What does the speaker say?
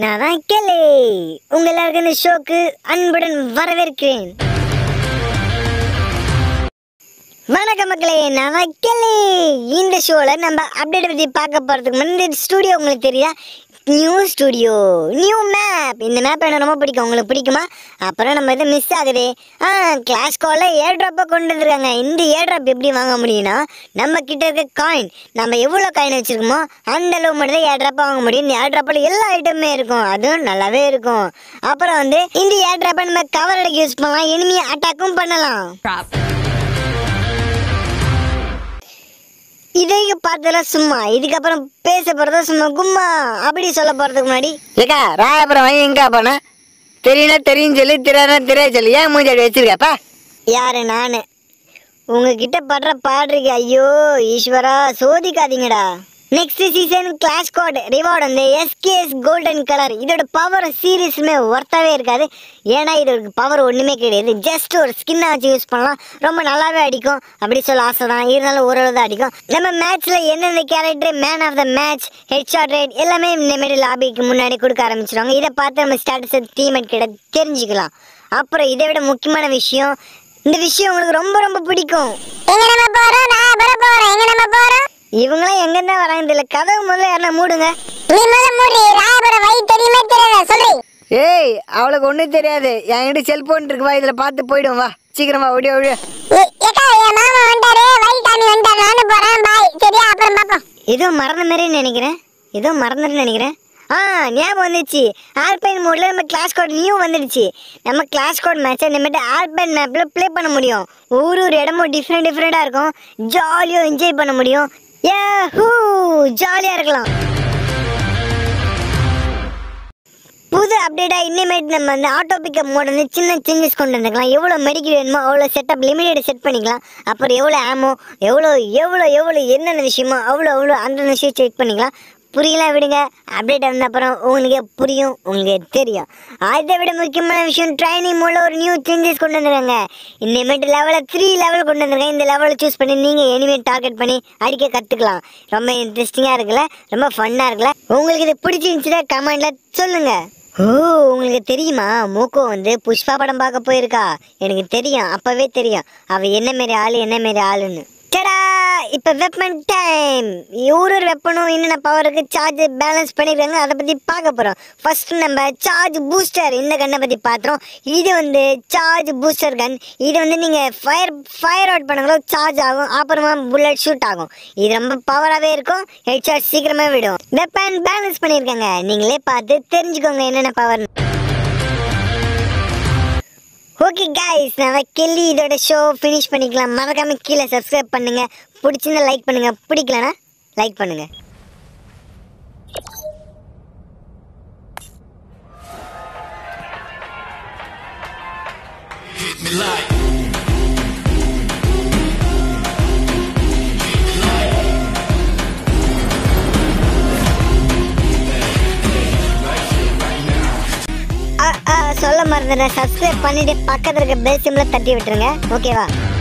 நான் தான் கேளே உங்க எல்லாருக்கும் இந்த ஷோக்கு அன்புடன் வரவேற்கிறேன் வணக்கம் மக்களே நான் தான் கேளே இந்த ஷோல நம்ம அப்டேட் பத்தி பார்க்க போறதுக்கு முன்னாடி இந்த ஸ்டுடியோ உங்களுக்கு தெரியுதா நியூ ஸ்டுடியோ நியூ மேப் இந்த மேப் எனக்கு ரொம்ப பிடிக்கும் உங்களுக்கு பிடிக்குமா அப்புறம் நம்ம இது மிஸ் ஆகுது ஆ கிளாஸ் காலில் ஏர் ட்ராப்பை கொண்டு வந்திருக்காங்க இந்த ஏர் ட்ராப் எப்படி வாங்க முடியும்னா நம்ம கிட்ட இருக்க காயின் நம்ம எவ்வளோ காயின் வச்சிருக்கோமோ அந்த அளவு மட்டும் தான் ஏர் ட்ராப்பை வாங்க முடியும் இந்த ஏர் ட்ராப்பில் எல்லா ஐட்டமுமே இருக்கும் அதுவும் நல்லாவே இருக்கும் அப்புறம் வந்து இந்த ஏர் ட்ராப்பை நம்ம கவர் அடைக்க யூஸ் பண்ணலாம் எனிமியை அட்டாக்கும் பண்ணலாம் Drop. இதையும் பார்த்ததெல்லாம் சும்மா இதுக்கப்புறம் பேச போறதா சும்மா கும்மா அப்படி சொல்ல போறதுக்கு முன்னாடி ஏக்கா ராயபுரம் வாங்கி எங்க போன தெரியுனா தெரியும் சொல்லி தெரியாதா தெரியாது சொல்லி ஏன் மூஞ்சி அப்படி வச்சிருக்கப்பா யாரு நானு உங்ககிட்ட படுற பாடுறீங்க ஐயோ ஈஸ்வரா சோதிக்காதீங்கடா next season clash code reward வந்து எஸ்கேஎஸ் கோல்டன் கலர் இதோட பவர் சீரியஸுமே ஒர்த்தாவே இருக்காது ஏன்னா இதோட பவர் ஒன்றுமே கிடையாது ஜஸ்ட் ஒரு ஸ்கின்னை வச்சு யூஸ் பண்ணலாம் ரொம்ப நல்லாவே அடிக்கும் அப்படி சொல்ல ஆசை தான் இருந்தாலும் ஓரளவு தான் அடிக்கும் நம்ம மேட்ச்சில் எந்தெந்த character man of the match head shot rate எல்லாமே இந்த மாதிரி லாபிக்கு முன்னாடி கொடுக்க ஆரம்பிச்சிருவாங்க இதை பார்த்து நம்ம ஸ்டேட்டஸ் டீம்மேட் கிட்ட தெரிஞ்சுக்கலாம் அப்புறம் இதை விட முக்கியமான விஷயம் இந்த விஷயம் உங்களுக்கு ரொம்ப ரொம்ப பிடிக்கும் எங்க நம்ம போறோம் நான் வர போறோம் எங்க நம்ம போறோம் இவங்களாம் எங்க இருந்தா வராங்க தெரியல கதவு முதல்ல யாரா மூடுங்க நீ முதல்ல மூடி ராயபுரம் வழி தெரியுமே தெரியாதா சொல்லு ஏய் அவளுக்கு ஒன்றும் தெரியாது என்கிட்ட செல்போன் இருக்கு வா இதில் பார்த்து போயிடும் வா சீக்கிரமா ஓடியா ஓடியா ஏ- ஏக்கா என் மாமா வந்தாரு வழி காமி வந்தாரு நானும் போறேன் பாய் சரியா அப்புறம் பாப்போம் ஏதோ மறந்த மாதிரி நினைக்கிறேன் ஏதோ மறந்துட்டு நினைக்கிறேன் ஆ ஞாபகம் வந்துச்சு ஆல்பைன் மோட்ல நம்ம கிளாஸ் கோட் நியூ வந்துடுச்சு நம்ம கிளாஸ் கோட் மேட்சை இனிமேட்டு ஆல்பைன் மேப்ல ப்ளே பண்ண முடியும் ஒரு ஒரு இடமும் டிஃப்ரெண்ட் டிஃப்ரெண்டாக இருக்கும் ஜாலியாக என்ஜாய் பண்ண முடியும் ஹூ ஜாலியாக இருக்கலாம் புது அப்டேட்டாக இனிமேட் நம்ம அந்த ஆட்டோ பிக்கப் மோட் வந்து சின்ன சேஞ்சஸ் கொண்டு வந்துக்கலாம் எவ்வளோ மெடிக்கல் வேணுமோ அவ்வளோ செட்டப் லிமிடெட் செட் பண்ணிக்கலாம் அப்புறம் எவ்வளோ ஆமோ எவ்வளோ எவ்வளோ எவ்வளோ என்னென்ன விஷயமோ அவ்வளோ அவ்வளோ அந்தந்த விஷயம் செக் பண்ணிக்கலாம் புரியலாம் விடுங்க அப்டேட் வந்த அப்புறம் உங்களுக்கே புரியும் உங்களுக்கு தெரியும் அதை விட முக்கியமான விஷயம் ட்ரைனிங் மூலம் ஒரு நியூ சேஞ்சஸ் கொண்டு வந்துருக்காங்க இனிமேட்டு லெவலில் த்ரீ லெவல் கொண்டு வந்திருக்காங்க இந்த லெவலை சூஸ் பண்ணி நீங்கள் எனிமேட் டார்கெட் பண்ணி அடிக்க கற்றுக்கலாம் ரொம்ப இன்ட்ரெஸ்டிங்காக இருக்குல்ல ரொம்ப ஃபன்னாக இருக்குல்ல உங்களுக்கு இது பிடிச்சிருந்துச்சுன்னா கமெண்டில் சொல்லுங்கள் ஓ உங்களுக்கு தெரியுமா மூக்கோ வந்து புஷ்பா படம் பார்க்க போயிருக்கா எனக்கு தெரியும் அப்பவே தெரியும் அவ என்ன மாரி ஆளு என்ன மாரி ஆளுன்னு டடா இப்போ வெப்பன் டைம் ஒரு ஒரு வெப்பனும் என்னென்ன பவருக்கு சார்ஜ் பேலன்ஸ் பண்ணிருக்காங்க அதை பற்றி பார்க்க போகிறோம் ஃபர்ஸ்ட் நம்ம சார்ஜ் பூஸ்டர் இந்த கன்னை பற்றி பார்த்துறோம் இது வந்து சார்ஜ் பூஸ்டர் கன் இது வந்து நீங்கள் ஃபயர் ஃபயர் அவுட் பண்ணங்களோ சார்ஜ் ஆகும் அப்புறமா புல்லட் ஷூட் ஆகும் இது ரொம்ப பவராகவே இருக்கும் ஹெட் ஷாட் சீக்கிரமே விடும் வெப்பன் பேலன்ஸ் பண்ணியிருக்காங்க நீங்களே பார்த்து தெரிஞ்சுக்கோங்க என்னென்ன பவர் ஓகே கைஸ் நான் கெல்லி இதோட ஷோ ஃபினிஷ் பண்ணிக்கலாம் மறக்காம கீழே சப்ஸ்கிரைப் பண்ணுங்க பிடிச்சிருந்தா லைக் பண்ணுங்க பிடிக்கலனா லைக் பண்ணுங்க ஆ, ஆ, சொல்ல மறந்துட்டேன் சப்ஸ்கிரைப் பண்ணிட்டு பக்கத்துல இருக்க பெல் சிம்ல தட்டி விட்டுருங்க ஓகேவா